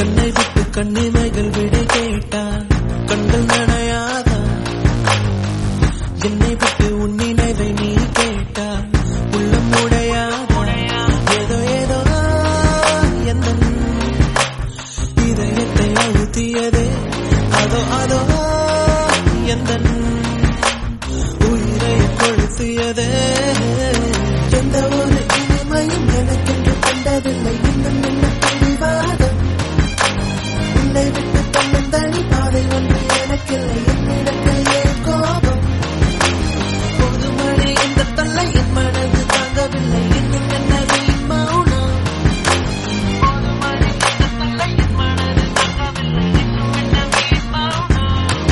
கண்ணை விட்டு கண்ணிமைகள் விடை கேட்டான் கண்கள் நனையாதா என்னை விட்டு உன் நினைவை நீ கேட்டால் உள்ளம் உடையாதா ஏதோ ஏதோ எந்த இதயத்தை அழுத்தியதே அதோ அதோ எந்த உயிரை கொளுத்தியதே எந்த ஒரு இனிமையும் எனக்கென்று கண்டதில்லை இன்னும் என்ன பிடிவாதம் உன்னை விட்டு தன்னும் தனி பாதை ஒன்று எனக்கில்லை என்னிடத்தில் ஏன் கோபம் பொதுமழை இந்த தொல்லை என் மனது தாங்கவில்லை இன்னும் என்ன வீண் மௌனம் பொதுமழை இந்த தொல்லை என் மனது தாங்கவில்லை இன்னும் என்ன வீண் மௌனம்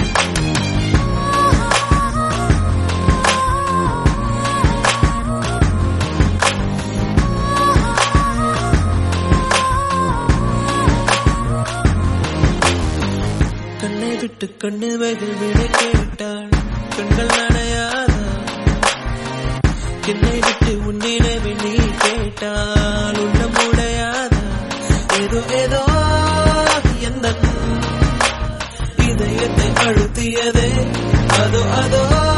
கண்ணை விட்டு கண்ணுவைகள் விட கேட்டாள் கண்கள் நனையாதா என்னை விட்டு உன் நினைவை நீ கேட்டால் உள்ளம் உடையாதா ஏதோ ஏதோ எந்த இதயத்தை அழுத்தியதே அதோ அதோ